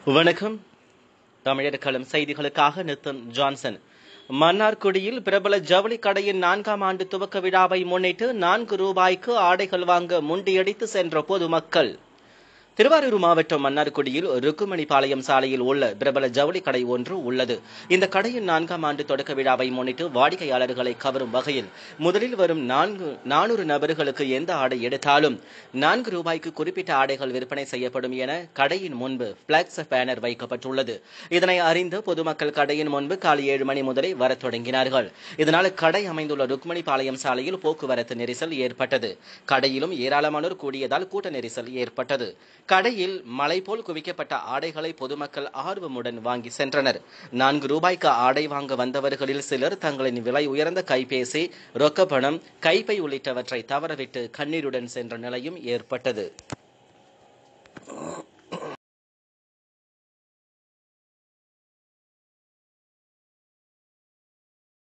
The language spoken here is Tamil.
வணக்கம் தமிழர்களும் செய்திகளுக்காக நித்தன் ஜான்சன் மன்னார்குடியில் பிரபல ஜவுளி கடையின் நான்காம் ஆண்டு துவக்க விழாவை முன்னிட்டு நான்கு ரூபாய்க்கு ஆடைகள் வாங்க முண்டியடித்து சென்ற பொதுமக்கள் திருவாரூர் மாவட்டம் மன்னார்குடியில் ருக்குமணிபாளையம் சாலையில் உள்ள பிரபல ஜவுளி கடை ஒன்று உள்ளது இந்த கடையின் நான்காம் ஆண்டு தொடக்க விழாவை முன்னிட்டு வாடிக்கையாளர்களை கவரும் வகையில் முதலில் வரும் நான்கு நானூறு நபர்களுக்கு எந்த ஆடை எடுத்தாலும் நான்கு ரூபாய்க்கு குறிப்பிட்ட ஆடைகள் விற்பனை செய்யப்படும் என கடையின் முன்பு பிளாக்ஸ் பேனர் வைக்கப்பட்டுள்ளது இதனை அறிந்து பொதுமக்கள் கடையின் முன்பு காலை ஏழு மணி முதலே வரத் தொடங்கினார்கள் இதனால் கடை அமைந்துள்ள ருக்மணிபாளையம் சாலையில் போக்குவரத்து நெரிசல் ஏற்பட்டது கடையிலும் ஏராளமானோர் கூடியதால் கூட்ட நெரிசல் ஏற்பட்டது கடையில் மலை போல் குவிக்கப்பட்ட ஆடைகளை பொதுமக்கள் ஆர்வமுடன் வாங்கி சென்றனர் நான்கு ரூபாய்க்கு ஆடை வாங்க வந்தவர்களில் சிலர் தங்களின் விலை உயர்ந்த கைபேசி ரொக்கப்பணம் கைப்பை உள்ளிட்டவற்றை தவறவிட்டு கண்ணீருடன் சென்ற நிலையும் ஏற்பட்டது